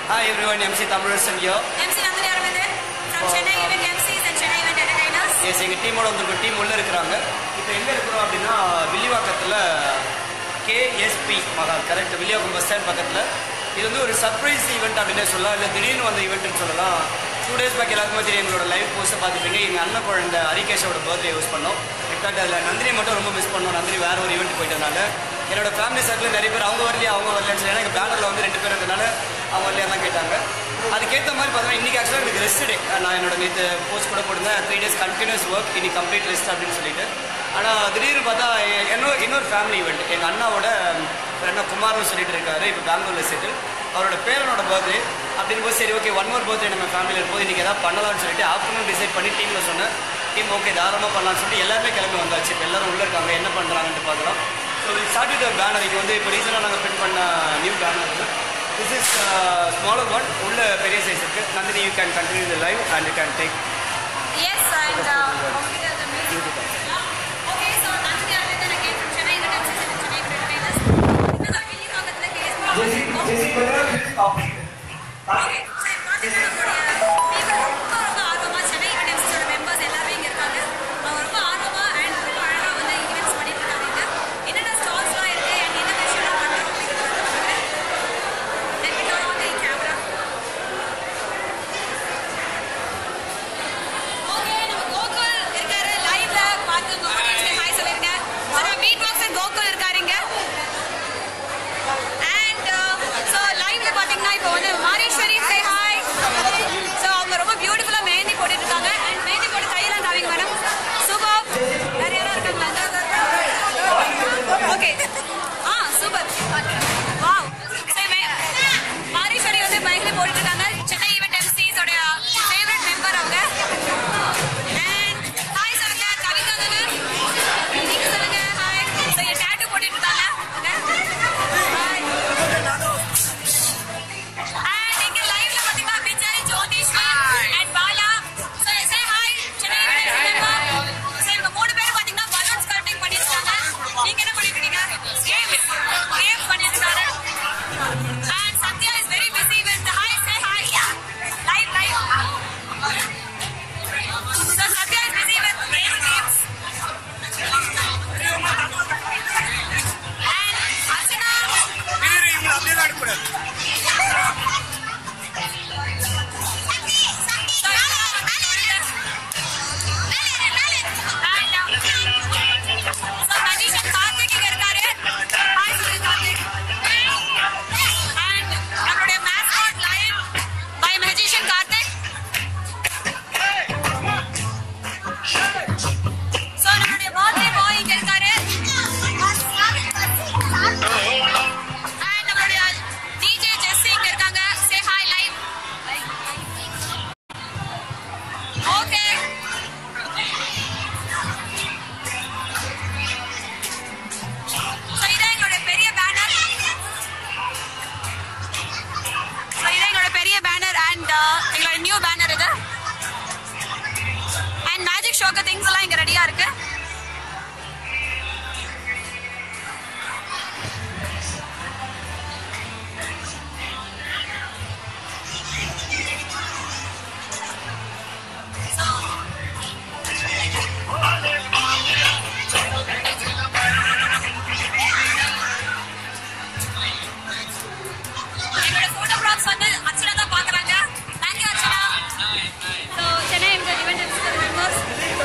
Hi everyone, MC Thamurasan here. MC Nandini Aravindan from Chennai Event MCs and Chennai Event Entertainers. Yes எங்கள் டீமோட வந்திருக்கோம் team உள்ளே இருக்கிறாங்க இப்போ எங்கே இருக்கிறோம் அப்படின்னா வில்லிவாக்கத்தில் KSP Mahal correct Villivakkam bus stand பக்கத்தில் இது வந்து ஒரு சர்ப்ரைஸ் ஈவெண்ட் அப்படின்னே சொல்லலாம் இல்லை திடீர்னு வந்த ஈவெண்ட்னு சொல்லலாம் டூ டேஸ் பேக் எல்லாருக்குமே தெரியும் எங்களோட லைவ் போஸ்ட்டை பார்த்துப்பீங்க எங்கள் அண்ணன் குழந்தை ஹரிகேஷோட பர்த்டே யூஸ் பண்ணோம் எக்ஸாக்ட் அதில் நந்தினி மட்டும் ரொம்ப மிஸ் பண்ணோம் நந்தினி வேறு ஒரு ஈவெண்ட் போயிட்டனால என்னோட ஃபேமிலி சர்க்கிள் நிறைய பேர் அவங்க வரலையா அவங்க வரலன்னு சொல்லி ஏன்னா எங்கள் பேனரில் வந்து ரெண்டு பேர் இருக்கிறதுனால அவங்க வரலையா தான் கேட்டாங்க அதுக்கேற்ற மாதிரி பார்த்தீங்கன்னா இன்றைக்கி ஆக்சுவலாக எனக்கு ரெஸ்ட் டே நான் என்னோட நேற்று போஸ்ட் கூட போட்டிருந்தேன் த்ரீ டேஸ் கண்டினியூஸ் ஒர்க் இன்னைக்கு கம்ப்ளீட் ரெஸ்ட் அப்படின்னு சொல்லிட்டு ஆனால் திடீர்னு பார்த்தா எ- இன்னொரு இன்னொரு ஃபேமிலி ஈவெண்ட் எங்கள் அண்ணாவோட அண்ணா குமார்னு சொல்லிட்டு இருக்காரு இப்போ பெங்களூரில் செட்டில் அவரோட பேரனோட பர்த்டே அப்படின்னு போது சரி ஓகே ஒன் மோர் பர்த்டே நம்ம ஃபேமிலியில் இருக்கும்போது இன்றைக்கி எதாவது பண்ணலாம்னு சொல்லிட்டு ஆஃப்டர்நூன் டிசைட் பண்ணி டீமில் சொன்னேன் டீம் ஓகே தாராளமாக பண்ணலாம்னு சொல்லிட்டு எல்லாருமே கிளம்பி வந்தாச்சு இப்போ எல்லாரும் உள்ளே இருக்காங்க என்ன பண்ணுறாங்கன்ட்டு பார்க்கலாம் ஸோ ஸ்டார்ட் வித் பேனர் இது வந்து இப்போ ரீசெண்டாக நாங்கள் பிரிண்ட் பண்ண new banner this is smaller one உள்ள பெரிய சைஸ் இருக்கு Nandini you can continue the live and you can take Yes, and uh, computer the music. Okay, so Nandini Aravindan again from Chennai Event MCs and Chennai Event Entertainers. இன்னும் வில்லிவாக்கத்துல KSP Okay, சரி, பாத்தீங்கன்னா நம்மளுடைய people ரொம்ப ரொம்ப ஆர்வமா Chennai Event MCs ஓட members எல்லாருமே இங்க இருக்காங்க. அவங்க ரொம்ப ஆர்வமா and ரொம்ப அழகா வந்து events பண்ணிட்டு இருக்காங்க இங்க. என்னென்ன stalls எல்லாம் இருக்கு and என்ன விஷயம்லாம் பண்றோம் அப்படிங்கறத நான் சொல்றேன். Let me turn on the camera. Okay நம்ம கோகுல் இருக்காரு லைவ்ல பார்த்து உங்க ஆடியன்ஸ்க்கு ஹாய் சொல்லிருங்க ஸோ நம்ம மீட் பாக்ஸ் அண்ட் கோகுல் இருக்காருங்க அண்ட் ஸோ லைவ்ல பாத்தீங்கன்னா இப்போ வந்து மாரீஸ்வரி சே ஹாய் ஸோ அவங்க ரொம்ப பியூட்டிஃபுல்லா மெஹந்தி போட்டுட்டு இருக்காங்க அண்ட் மெஹந்தி போட்டு கையெல்லாம் காவிங்க மேடம் சூப்பர் வேற யாரா இருக்காங்களா ஓகே ஆ சூப்பர் வாவ் சரி மாரீஸ்வரி வந்து மெஹந்தி போட்டுட்டு இருக்காங்க சென்னை ஈவென்ட் எம்சிஸ் உடைய ஃபேவரட் மெம்பர் அவங்க And hi சொல்லுங்க கவிதா தானே நீங்க சொல்லுங்க ஹாய் ஸோ என் டேட்டு போட்டுட்டு இருக்காங்க ஹாய் அண்ட் இங்க லைவ்ல பாத்தீங்கன்னா Vijay Jothishwar and Bala so say hi Chennai member so இவங்க மூணு பேர் பாத்தீங்கன்னா பலூன் ஸ்கர்ட்டிங் பண்ணிருக்காங்க நீங்க என்ன பண்ணிட்டு இருக்கீங்க கேம் கேம் பண்ணிட்டு இருக்காரு and Sathya is very busy with hi say hi live live So Satya is busy with playing games. And Archana. So, And, uh, so magician Karthik இங்க இருக்காரு. Hi, சொல்லுங்க Karthik. And நம்மளுடைய mascot lion by magician Karthik. So, நம்மளுடைய birthday boy இங்க இருக்காரு. And நம்மளுடைய DJ Jesse இங்க இருக்காங்க. Say hi live. Okay. So, இதான் எங்களுடைய பெரிய banner. So, இதான் எங்களோட பெரிய பேனர் அண்ட் எங்களோட நியூ பேனர் இது அண்ட் மேஜிக் ஷோக்கு திங்ஸ் எல்லாம் இங்க ரெடியா இருக்கு என்னோட photographs வந்து அர்ச்சனா தான் பார்க்கறாங்க. Thank you, Archana. So, Chennai event members.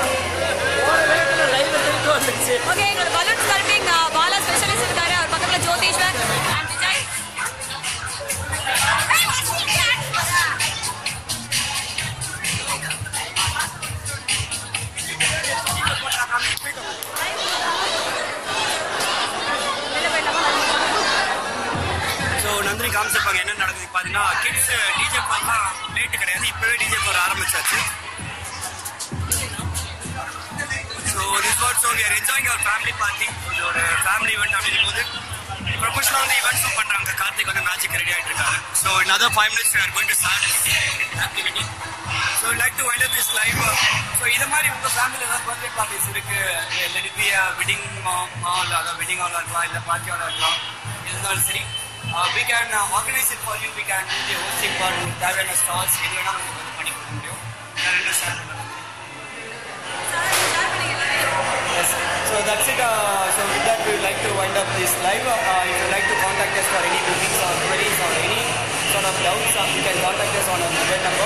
Okay, எங்களோட balloon sculpting, uh, Bala specialist இருக்காரு. அவர் பக்கத்துல ஜோதிஷ்வர் and விஜய். வெளில போயிடலாமா? ஸோ நந்தினி காமிச்சிருப்பாங்க என்ன நடக்குது பார்த்தீங்கன்னா கிட்ஸ் டிஜே போலாம் லேட்டு கிடையாது இப்போவே டிஜே போட ஆரம்பிச்சாச்சு so this what so we are enjoying our family party இது ஒரு ஃபேமிலி ஈவெண்ட் அப்படிங்கும் போது ப்ரொஃபஷனலாக வந்து ஈவெண்ட்ஸும் பண்ணுறாங்க கார்த்திக் வந்து மேட்சுக்கு ரெடி ஆகிட்டு இருக்காங்க so in other five minutes we are going to start activity so like to wind up this live so இது மாதிரி உங்கள் ஃபேமிலியில் ஏதாவது பர்த்டே பார்ட்டிஸ் இருக்கு லெட் பி வெட்டிங் ஹால் அதாவது வெட்டிங் ஹாலாக இருக்கலாம் இல்லை பார்ட்டி ஹாலாக இருக்கலாம் இருந்தாலும் சரி we can organise it for you we can the hosting for தேவையான ஸ்டால்ஸ் எது வேணால் உங்களுக்கு வந்து பண்ணி கொடுக்க முடியும் வேறு என்ன ஷேர் பண்ணுறது ஷேர் பண்ணிக்கலாம் Yes. So that's it. Uh, so with that, we would like to wind up this live. Uh, if you would like to contact us for any bookings or queries or any sort of doubts, uh, you can contact us on our mobile number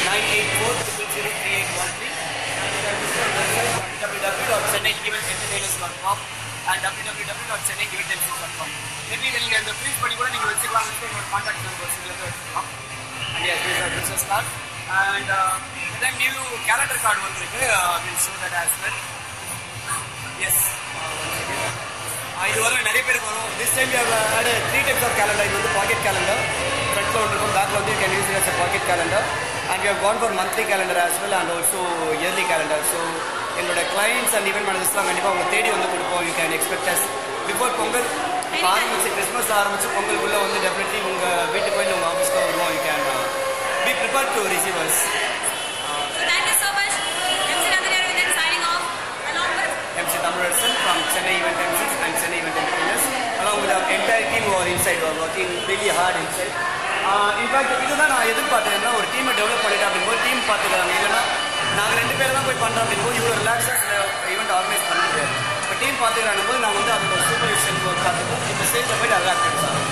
984 and you can visit our website www.chennaieventsentertainers.com and www.chennaieventsentertainers.com. Maybe நீங்க இந்த please பண்ணி கூட நீங்க வச்சுக்கலாம் உங்களோட contact numbers இதில் வச்சுக்கலாம் and yes, this is our business card and uh, then new calendar card வந்திருக்கு uh, we'll show that as well. Yes இது வரும் நிறைய பேருக்கு வரும் this time you had three types of calendar இது வந்து பாக்கெட் கேலண்டர் ஃப்ரண்ட்ல ஒன்று இருக்கும் பேக்கில் வந்து you can use it as pocket calendar and you can for monthly calendar as well and also yearly calendar so என்னோட கிளைண்ட்ஸ் அண்ட் ஈவெண்ட் மேனேஜர்ஸ்லாம் கண்டிப்பாக உங்களை தேடி வந்து கொடுப்போம் you can expect us before Pongal இப்போ ஆரம்பிச்சு கிறிஸ்மஸ் ஆரம்பிச்சு பொங்கல் உள்ள வந்து டெஃபினெட்லி உங்கள் வீட்டுக்கு போய் உங்கள் ஆஃபீஸ்க்கு வருவோம் you can be prepare to receivers So thank you so much. MC Nandini Aravindan signing off along with MC Thamarasan from Chennai Event MCs and Chennai Event Entertainers, along with our entire team who are inside, who are working really hard inside. Uh, in fact, இதுதான் நான் எதிர்பார்த்தேன்னா ஒரு டீமை develop பண்ணிட்டு அப்படிங்கும்போது team பார்த்துக்கிறாங்க இல்லைன்னா நாங்கள் ரெண்டு பேரும் தான் போய் பண்ணுறோம் அப்படிங்கும்போது இவ்வளோ ரிலாக்ஸாக ஈவெண்ட் ஆர்கனைஸ் பண்ணிட்டு இப்போ டீம் பார்த்துக்கிறாங்க போது நான் வந்து அதோட சூப்பர்விஷன் ஒர்க் பார்த்துட்டு இப்போ ஸ்டேஜில் போயிட்டு அலாக்ட் சார்